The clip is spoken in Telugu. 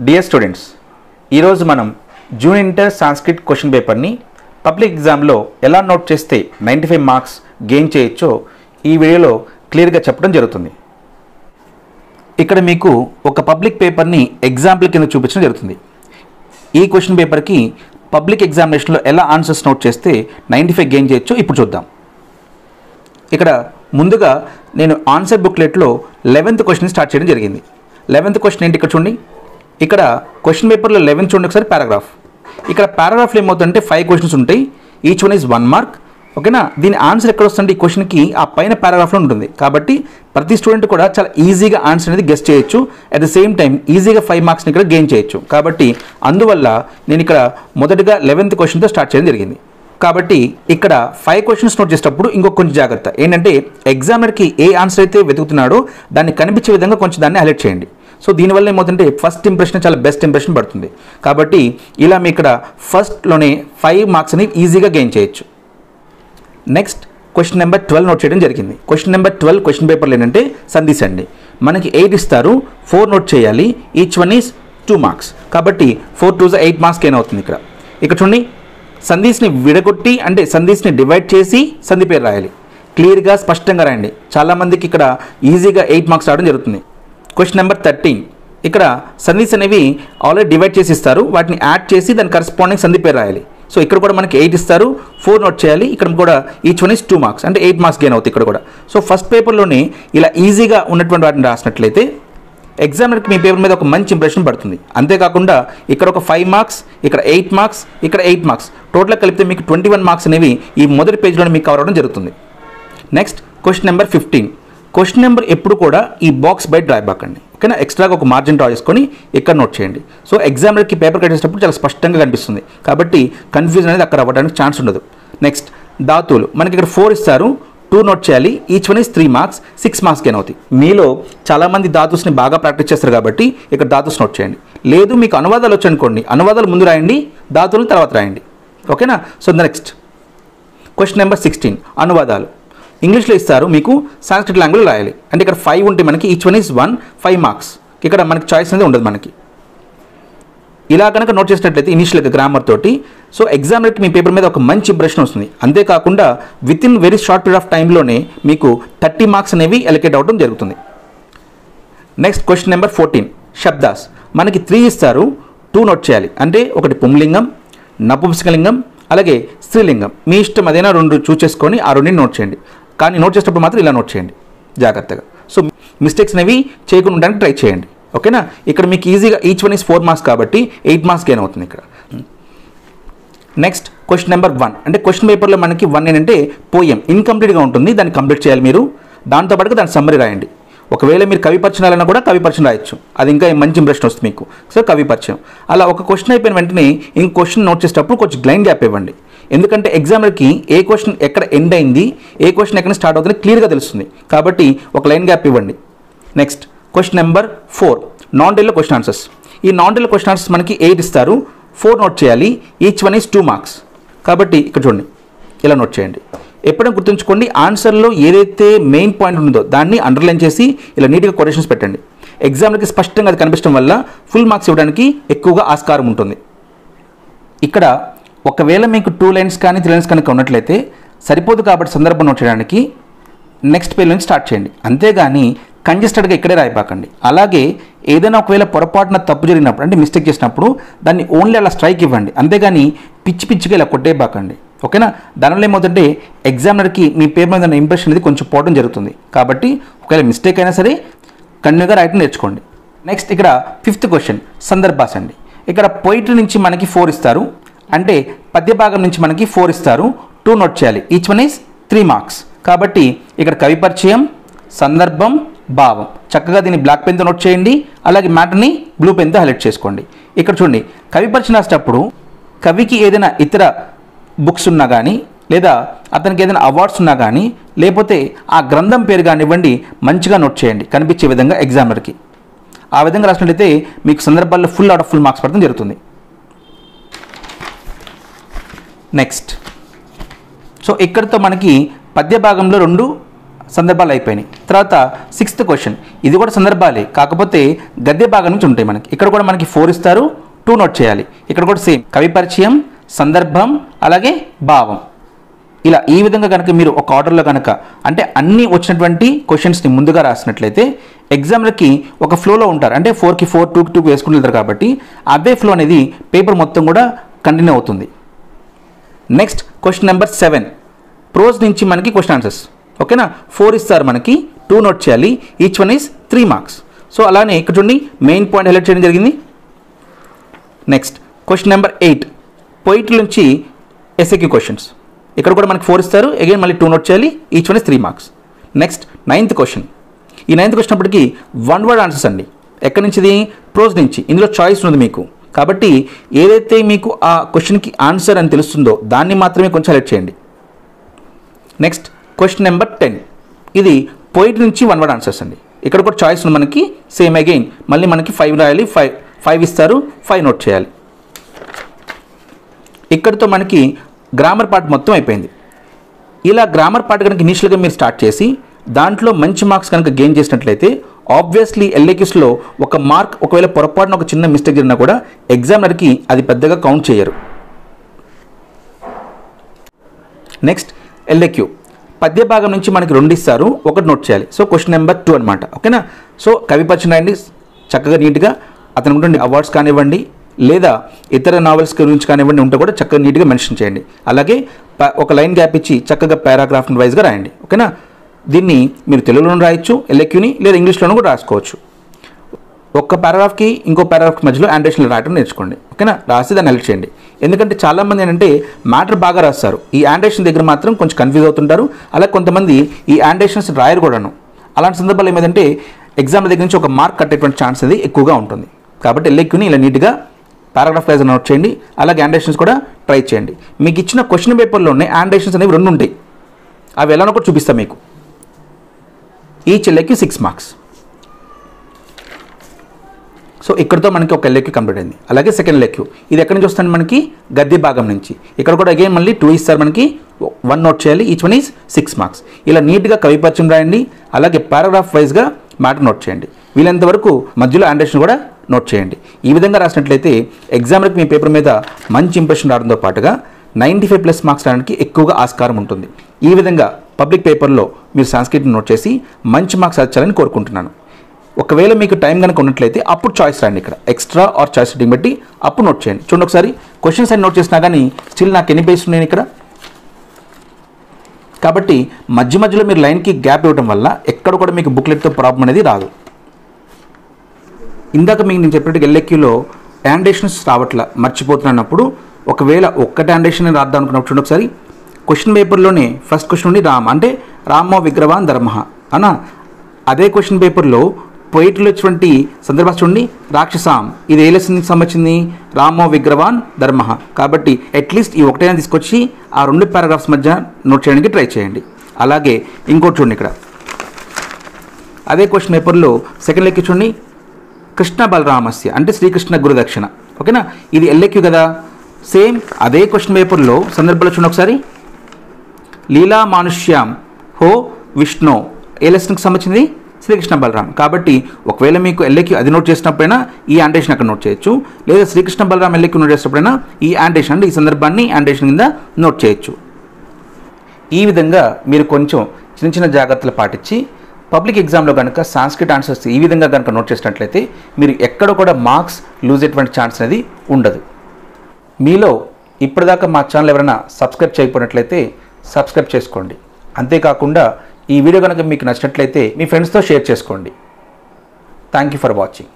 డియర్ స్టూడెంట్స్ ఈరోజు మనం జూన్ ఇంటర్ సాంస్క్రిట్ క్వశ్చన్ పేపర్ని పబ్లిక్ ఎగ్జామ్లో ఎలా నోట్ చేస్తే నైంటీ ఫైవ్ మార్క్స్ గెయిన్ చేయొచ్చో ఈ వీడియోలో క్లియర్గా చెప్పడం జరుగుతుంది ఇక్కడ మీకు ఒక పబ్లిక్ పేపర్ని ఎగ్జాంపుల్ కింద చూపించడం జరుగుతుంది ఈ క్వశ్చన్ పేపర్కి పబ్లిక్ ఎగ్జామినేషన్లో ఎలా ఆన్సర్స్ నోట్ చేస్తే నైంటీ ఫైవ్ గెయిన్ చేయొచ్చో ఇప్పుడు చూద్దాం ఇక్కడ ముందుగా నేను ఆన్సర్ బుక్లెట్లో లెవెన్త్ క్వశ్చన్ స్టార్ట్ చేయడం జరిగింది లెవెన్త్ క్వశ్చన్ ఏంటి ఇక్కడ చూడండి ఇక్కడ క్వశ్చన్ పేపర్లో లెవెన్త్ చూడండి ఒకసారి పారాగ్రాఫ్ ఇక్కడ పారాగ్రాఫ్లో ఏమవుతుందంటే ఫైవ్ క్వశ్చన్స్ ఉంటాయి each one is one mark ఓకేనా దీని ఆన్సర్ ఎక్కడ వస్తుంది ఈ క్వశ్చన్కి ఆ పైన పారాగ్రాఫ్లో ఉంటుంది కాబట్టి ప్రతి స్టూడెంట్ కూడా చాలా ఈజీగా ఆన్సర్ అనేది గెస్ట్ చేయొచ్చు అట్ ద సేమ్ టైం ఈజీగా ఫైవ్ మార్క్స్ని ఇక్కడ గెయిన్ చేయొచ్చు కాబట్టి అందువల్ల నేను ఇక్కడ మొదటగా లెవెన్త్ క్వశ్చన్తో స్టార్ట్ చేయడం జరిగింది కాబట్టి ఇక్కడ ఫైవ్ క్వశ్చన్స్ నోట్ చేసేటప్పుడు ఇంకొక కొంచెం జాగ్రత్త ఏంటంటే ఎగ్జామినర్కి ఏ ఆన్సర్ అయితే వెతుకుతున్నాడో దాన్ని కనిపించే విధంగా కొంచెం దాన్ని హైలైట్ చేయండి సో దీనివల్ల ఏమవుతుంటే ఫస్ట్ ఇంప్రెషన్ చాలా బెస్ట్ ఇంప్రెషన్ పడుతుంది కాబట్టి ఇలా మీ ఇక్కడ ఫస్ట్లోనే ఫైవ్ మార్క్స్ని ఈజీగా గెయిన్ చేయొచ్చు next question number twelve note చేయడం జరిగింది క్వశ్చన్ నెంబర్ ట్వెల్వ్ క్వశ్చన్ పేపర్లు ఏంటంటే సంధీస్ అండి మనకి ఎయిట్ ఇస్తారు ఫోర్ నోట్ చేయాలి each one is two marks కాబట్టి four two eight marks gain అవుతుంది ఇక్కడ ఇక్కడ చూడండి సంధీస్ని విడగొట్టి అంటే సంధీస్ని డివైడ్ చేసి సంధి పేరు రాయాలి క్లియర్గా స్పష్టంగా రాయండి చాలామందికి ఇక్కడ ఈజీగా ఎయిట్ మార్క్స్ రావడం జరుగుతుంది క్వశ్చన్ నెంబర్ థర్టీన్ ఇక్కడ సంధీస్ అనేవి ఆల్రెడీ డివైడ్ చేసి ఇస్తారు వాటిని యాడ్ చేసి దాని కరస్పాండింగ్ సంధి పేరు రాయాలి సో ఇక్కడ కూడా మనకి ఎయిట్ ఇస్తారు ఫోర్ నోట్ చేయాలి ఇక్కడ కూడా each one is two marks అంటే ఎయిట్ మార్క్స్ గెయిన్ అవుతాయి ఇక్కడ కూడా సో ఫస్ట్ పేపర్లోనే ఇలా ఈజీగా ఉన్నటువంటి వాటిని రాసినట్లయితే ఎగ్జామినర్కి మీ పేపర్ మీద ఒక మంచి ఇంప్రెషన్ పడుతుంది అంతేకాకుండా ఇక్కడ ఒక ఫైవ్ మార్క్స్ ఇక్కడ ఎయిట్ మార్క్స్ ఇక్కడ ఎయిట్ మార్క్స్ టోటల్గా కలిపితే మీకు ట్వంటీ వన్ మార్క్స్ అనేవి ఈ మొదటి పేజ్లోనే మీకు కవర్ అవ్వడం జరుగుతుంది next question number fifteen question number ఎప్పుడు కూడా ఈ బాక్స్ బయట రాయబాకండి ఓకేనా ఎక్స్ట్రాగా ఒక మార్జిన్ డ్రా చేసుకొని ఇక్కడ నోట్ చేయండి సో ఎగ్జామినర్కి పేపర్ కట్టేటప్పుడు చాలా స్పష్టంగా కనిపిస్తుంది కాబట్టి కన్ఫ్యూజన్ అనేది అక్కడ అవ్వడానికి ఛాన్స్ ఉండదు నెక్స్ట్ ధాతువులు మనకి ఇక్కడ ఫోర్ ఇస్తారు టూ నోట్ చేయాలి each one is three marks six marks gain అవుతాయి మీలో చాలామంది ధాతుస్ని బాగా ప్రాక్టీస్ చేస్తారు కాబట్టి ఇక్కడ ధాతుస్ నోట్ చేయండి లేదు మీకు అనువాదాలు వచ్చనుకోండి అనువాదాలు ముందు రాయండి ధాతువులు తర్వాత రాయండి ఓకేనా so next question number sixteen అనువాదాలు ఇంగ్లీష్లో ఇస్తారు మీకు సాంస్క్రిట్ లాంగ్వేజ్ రాయాలి అంటే ఇక్కడ ఫైవ్ ఉంటే మనకి each one is one five marks ఇక్కడ మనకి చాయిస్ అనేది ఉండదు మనకి ఇలా కనుక నోట్ చేసినట్లయితే ఇనిషియల్గా గ్రామర్ తోటి సో ఎగ్జామినర్కి మీ పేపర్ మీద ఒక మంచి ఇంప్రెషన్ వస్తుంది అంతేకాకుండా with in very short period of టైంలోనే మీకు థర్టీ మార్క్స్ అనేవి ఎలికేట్ అవ్వడం జరుగుతుంది నెక్స్ట్ క్వశ్చన్ నెంబర్ ఫోర్టీన్ శబ్దాస్ మనకి త్రీ ఇస్తారు టూ నోట్ చేయాలి అంటే ఒకటి పుంలింగం నపుంసకలింగం అలాగే స్త్రీలింగం మీ ఇష్టం అదైనా రెండు చూస్ చేసుకొని ఆ రెండింటిని నోట్ చేయండి కానీ నోట్ చేసేటప్పుడు మాత్రం ఇలా నోట్ చేయండి జాగ్రత్తగా సో మిస్టేక్స్ అనేవి చేయకుండా ఉండడానికి ట్రై చేయండి ఓకేనా ఇక్కడ మీకు ఈజీగా each one is four marks కాబట్టి ఎయిట్ మార్క్స్ గెయిన్ అవుతుంది ఇక్కడ నెక్స్ట్ క్వశ్చన్ నెంబర్ వన్ అంటే క్వశ్చన్ పేపర్లో మనకి వన్ ఏంటంటే పోయం ఇన్కంప్లీట్గా ఉంటుంది దాన్ని కంప్లీట్ చేయాలి మీరు దాంతో పాటుగా దాని సమ్మరీ రాయండి ఒకవేళ మీరు కవి పరిచయం రాయాలన్నా కూడా కవి పరిచయం రాయొచ్చు అది ఇంకా మంచి ఇంప్రెషన్ వస్తుంది మీకు సో కవి పరిచయం అలా ఒక క్వశ్చన్ అయిపోయిన వెంటనే ఇంకో క్వశ్చన్ నోట్ చేసేటప్పుడు కొంచెం గ్లైన్ గ్యాప్ ఇవ్వండి ఎందుకంటే ఎగ్జామ్లకి ఏ క్వశ్చన్ ఎక్కడ ఎండ్ అయింది ఏ క్వశ్చన్ ఎక్కడ స్టార్ట్ అవుతుంది క్లియర్గా తెలుస్తుంది కాబట్టి ఒక లైన్ గ్యాప్ ఇవ్వండి నెక్స్ట్ క్వశ్చన్ నెంబర్ ఫోర్ నాన్ డెల్లో క్వశ్చన్ ఆన్సర్స్ ఈ నాన్ డెల్లో క్వశ్చన్ ఆన్సర్స్ మనకి ఎయిట్ ఇస్తారు ఫోర్ నోట్ చేయాలి each one is two marks కాబట్టి ఇక్కడ చూడండి ఇలా నోట్ చేయండి ఎప్పుడైనా గుర్తుంచుకోండి ఆన్సర్లో ఏదైతే మెయిన్ పాయింట్ ఉందో దాన్ని అండర్లైన్ చేసి ఇలా నీట్గా కొటేషన్స్ పెట్టండి ఎగ్జామ్లకి స్పష్టంగా అది కనిపించడం వల్ల ఫుల్ మార్క్స్ ఇవ్వడానికి ఎక్కువగా ఆస్కారం ఉంటుంది ఇక్కడ ఒకవేళ మీకు టూ లైన్స్ కానీ త్రీ లైన్స్ కనుక ఉన్నట్లయితే సరిపోదు కాబట్టి సందర్భం నోట్ చేయడానికి నెక్స్ట్ పేజ్ నుంచి స్టార్ట్ చేయండి అంతేగాని కంజెస్టెడ్గా ఇక్కడే రాయిపాకండి అలాగే ఏదైనా ఒకవేళ పొరపాటున తప్పు జరిగినప్పుడు అంటే మిస్టేక్ చేసినప్పుడు దాన్ని ఓన్లీ అలా స్ట్రైక్ ఇవ్వండి అంతేగాని పిచ్చి పిచ్చిగా ఇలా కొట్టేపాకండి ఓకేనా దానివల్ల ఏమవుతుంటే ఎగ్జామినర్కి మీ పేరు మీద ఉన్న ఇంప్రెషన్ అనేది కొంచెం పోవడం జరుగుతుంది కాబట్టి ఒకవేళ మిస్టేక్ అయినా సరే కన్నుగా రాయటం నేర్చుకోండి నెక్స్ట్ ఇక్కడ ఫిఫ్త్ క్వశ్చన్ సందర్భాస్ అండి ఇక్కడ పొయిట్రీ నుంచి మనకి ఫోర్ ఇస్తారు అంటే పద్య భాగం నుంచి మనకి ఫోర్ ఇస్తారు టూ నోట్ చేయాలి each one is three marks కాబట్టి ఇక్కడ కవి పరిచయం సందర్భం భావం చక్కగా దీన్ని బ్లాక్ పెన్తో నోట్ చేయండి అలాగే మ్యాటర్ని బ్లూ పెన్తో హైలైట్ చేసుకోండి ఇక్కడ చూడండి కవి పరిచయం రాసేటప్పుడు కవికి ఏదైనా ఇతర బుక్స్ ఉన్నా కానీ లేదా అతనికి ఏదైనా అవార్డ్స్ ఉన్నా కానీ లేకపోతే ఆ గ్రంథం పేరు కానివ్వండి మంచిగా నోట్ చేయండి కనిపించే విధంగా ఎగ్జామినర్కి ఆ విధంగా రాసినట్లయితే మీకు సందర్భాల్లో full out of full marks పడడం జరుగుతుంది నెక్స్ట్ సో ఇక్కడితో మనకి పద్య భాగంలో రెండు సందర్భాలు అయిపోయినాయి తర్వాత సిక్స్త్ క్వశ్చన్ ఇది కూడా సందర్భాలే కాకపోతే గద్య భాగం నుంచి ఉంటాయి మనకి ఇక్కడ కూడా మనకి ఫోర్ ఇస్తారు టూ నోట్ చేయాలి ఇక్కడ కూడా సేమ్ కవి పరిచయం సందర్భం అలాగే భావం ఇలా ఈ విధంగా కనుక మీరు ఒక ఆర్డర్లో కనుక అంటే అన్ని వచ్చినటువంటి క్వశ్చన్స్ని ముందుగా రాసినట్లయితే ఎగ్జామ్లకి ఒక ఫ్లోలో ఉంటారు అంటే ఫోర్కి ఫోర్ టూకి టూకి వేసుకుంటారు కాబట్టి అదే ఫ్లో అనేది పేపర్ మొత్తం కూడా కంటిన్యూ అవుతుంది next question number seven prose నుంచి మనకి క్వశ్చన్ ఆన్సర్స్ ఓకేనా ఫోర్ ఇస్తారు మనకి టూ నోట్ చేయాలి each one is three marks so అలానే ఇక్కడ చూడండి మెయిన్ పాయింట్ హైలైట్ చేయడం జరిగింది next question number eight poet నుంచి ఎస్ఏక్యూ క్వశ్చన్స్ ఇక్కడ కూడా మనకి ఫోర్ ఇస్తారు అగైన్ మళ్ళీ టూ నోట్ చేయాలి each one is three marks next ninth question ఈ నైన్త్ క్వశ్చన్ అప్పటికి వన్ వర్డ్ ఆన్సర్స్ అండి ఎక్కడి నుంచి ఇది ప్రోజ్ నుంచి ఇందులో చాయిస్ ఉంది మీకు కాబట్టి ఏదైతే మీకు ఆ క్వశ్చన్కి ఆన్సర్ అని తెలుస్తుందో దాన్ని మాత్రమే కొంచెం హైలైట్ చేయండి నెక్స్ట్ క్వశ్చన్ నెంబర్ టెన్ ఇది పోయిట్ నుంచి వన్ వర్డ్ ఆన్సర్స్ అండి ఇక్కడ కూడా చాయిస్ ఉంది మనకి సేమ్ అగైన్ మళ్ళీ మనకి ఫైవ్ రాయాలి ఫైవ్ ఫైవ్ ఇస్తారు ఫైవ్ నోట్ చేయాలి ఇక్కడితో మనకి గ్రామర్ పార్ట్ మొత్తం అయిపోయింది ఇలా గ్రామర్ పార్ట్ కనుక ఇనీషియల్గా మీరు స్టార్ట్ చేసి దాంట్లో మంచి మార్క్స్ కనుక గెయిన్ చేసినట్లయితే ఆబ్వియస్లీ ఎల్ఏక్యూస్లో ఒక మార్క్ ఒకవేళ పొరపాటున ఒక చిన్న మిస్టేక్ జరిగినా కూడా ఎగ్జామినర్కి అది పెద్దగా కౌంట్ చేయరు నెక్స్ట్ ఎల్ఏక్యూ పద్య భాగం నుంచి మనకి రెండు ఇస్తారు ఒకటి నోట్ చేయాలి సో క్వశ్చన్ నెంబర్ టూ అనమాట ఓకేనా సో కవి పరిచయం రాయండి చక్కగా నీట్గా అతను ఉంటుండే అవార్డ్స్ కానివ్వండి లేదా ఇతర నావెల్స్ గురించి కానివ్వండి ఉంటే కూడా చక్కగా నీట్గా మెన్షన్ చేయండి అలాగే ప- ఒక లైన్ గ్యాప్ ఇచ్చి చక్కగా పారాగ్రాఫ్ వైజ్గా రాయండి ఓకేనా దీన్ని మీరు తెలుగులోనూ రాయొచ్చు ఎల్ఏక్యూని లేదా ఇంగ్లీష్లోనూ కూడా రాసుకోవచ్చు ఒక్క పారాగ్రాఫ్కి ఇంకో పారాగ్రాఫ్ మధ్యలో యాండేషన్లు రాయడం నేర్చుకోండి ఓకేనా రాసి దాన్ని హెల్ప్ చేయండి ఎందుకంటే చాలామంది ఏంటంటే మ్యాటర్ బాగా రాస్తారు ఈ యాండేషన్ దగ్గర మాత్రం కొంచెం కన్ఫ్యూజ్ అవుతుంటారు అలాగే కొంతమంది ఈ యాండేషన్స్ రాయరు కూడాను అలాంటి సందర్భాలు ఏమైందంటే ఎగ్జామ్ దగ్గర నుంచి ఒక మార్క్ కట్టేటువంటి ఛాన్స్ అది ఎక్కువగా ఉంటుంది కాబట్టి ఎల్లెక్కుని ఇలా నీట్గా పారాగ్రాఫ్ వైజ్ నోట్ చేయండి అలాగే యాండేషన్స్ కూడా ట్రై చేయండి మీకు ఇచ్చిన క్వశ్చన్ పేపర్లోనే యాండేషన్స్ అనేవి రెండు ఉంటాయి అవి ఎలానో కూడా చూపిస్తాను మీకు ఈ చెల్లెకి సిక్స్ మార్క్స్ సో ఇక్కడతో మనకి ఒక లెక్యూ కంప్లీట్ అయింది అలాగే సెకండ్ లెక్యూ ఇది ఎక్కడి నుంచి వస్తుంది మనకి గద్దె భాగం నుంచి ఇక్కడ కూడా అగైన్ మళ్ళీ టూ ఇస్తారు మనకి వన్ నోట్ చేయాలి each one is six marks ఇలా నీట్గా కవి పరిచయం రాయండి అలాగే పారాగ్రాఫ్ వైజ్గా మ్యాటర్ నోట్ చేయండి వీలైనంత వరకు మధ్యలో ఆండేషన్ కూడా నోట్ చేయండి ఈ విధంగా రాసినట్లయితే ఎగ్జామ్కి మీ పేపర్ మీద మంచి ఇంప్రెషన్ రావడంతో పాటుగా నైంటీ ఫైవ్ ప్లస్ మార్క్స్ రావడానికి ఎక్కువగా ఆస్కారం ఉంటుంది ఈ విధంగా పబ్లిక్ పేపర్లో మీరు సాంస్క్రిట్ నోట్ చేసి మంచి మార్క్స్ వచ్చాలని కోరుకుంటున్నాను ఒకవేళ మీకు టైం కనుక ఉన్నట్లయితే అప్పుడు చాయిస్ రాండి ఇక్కడ ఎక్స్ట్రా ఆర్ చాయిస్ రీడింగ్ బట్టి అప్పుడు నోట్ చేయండి చూడండి ఒకసారి క్వశ్చన్స్ అని నోట్ చేసినా కానీ స్టిల్ నాకు ఎన్ని పేజెస్ ఉన్నాయి ఇక్కడ కాబట్టి మధ్య మధ్యలో మీరు లైన్కి గ్యాప్ ఇవ్వడం వల్ల ఎక్కడ కూడా మీకు బుక్లెట్తో ప్రాబ్లం అనేది రాదు ఇందాక మీకు నేను చెప్పినట్టు ఎల్ఎక్యూలో యాండేషన్స్ రావట్ల మర్చిపోతున్నప్పుడు ఒకవేళ ఒక్కటి యాండేషన్ రాద్దాం అనుకున్నప్పుడు చూడండి ఒకసారి క్వశ్చన్ పేపర్లోనే ఫస్ట్ క్వశ్చన్ నుండి రామ అంటే రామో విగ్రవాన్ ధర్మ అనా అదే క్వశ్చన్ పేపర్లో పొయిట్లో వచ్చినటువంటి సందర్భాలు చూడండి రాక్షసాం ఇది ఏ లెసన్కి సంబంధించింది రామో విగ్రవాన్ ధర్మ కాబట్టి అట్లీస్ట్ ఈ ఒకటైనా తీసుకొచ్చి ఆ రెండు పారాగ్రాఫ్స్ మధ్య నోట్ చేయడానికి ట్రై చేయండి అలాగే ఇంకోటి చూడండి ఇక్కడ అదే క్వశ్చన్ పేపర్లో సెకండ్ లెక్క చూడండి కృష్ణ బలరామస్య అంటే శ్రీకృష్ణ గురుదక్షిణ ఓకేనా ఇది ఎల్లెక్యూ కదా సేమ్ అదే క్వశ్చన్ పేపర్లో సందర్భంలో చూడండి ఒకసారి లీలా మానుష్యాం హో విష్ణు ఏ లెసన్కి సంబంధించింది శ్రీకృష్ణ బలరాం కాబట్టి ఒకవేళ మీకు ఎల్లెక్యూ అది నోట్ చేసినప్పుడైనా ఈ యాండేషన్ అక్కడ నోట్ చేయొచ్చు లేదా శ్రీకృష్ణ బలరాం ఎల్లెక్యూ నోట్ చేసినప్పుడైనా ఈ యాండేషన్ అంటే ఈ సందర్భాన్ని యాండేషన్ కింద నోట్ చేయొచ్చు ఈ విధంగా మీరు కొంచెం చిన్న చిన్న జాగ్రత్తలు పాటించి పబ్లిక్ ఎగ్జామ్లో కనుక సాంస్క్రిట్ ఆన్సర్స్ ఈ విధంగా కనుక నోట్ చేసినట్లయితే మీరు ఎక్కడ కూడా మార్క్స్ లూజ్ అయ్యేటువంటి ఛాన్స్ అనేది ఉండదు మీలో ఇప్పటిదాకా మా ఛానల్ ఎవరైనా సబ్స్క్రైబ్ చేయకపోయినట్లయితే సబ్స్క్రైబ్ చేసుకోండి అంతేకాకుండా ఈ వీడియో కనుక మీకు నచ్చినట్లయితే మీ ఫ్రెండ్స్తో షేర్ చేసుకోండి థ్యాంక్ యూ ఫర్ వాచింగ్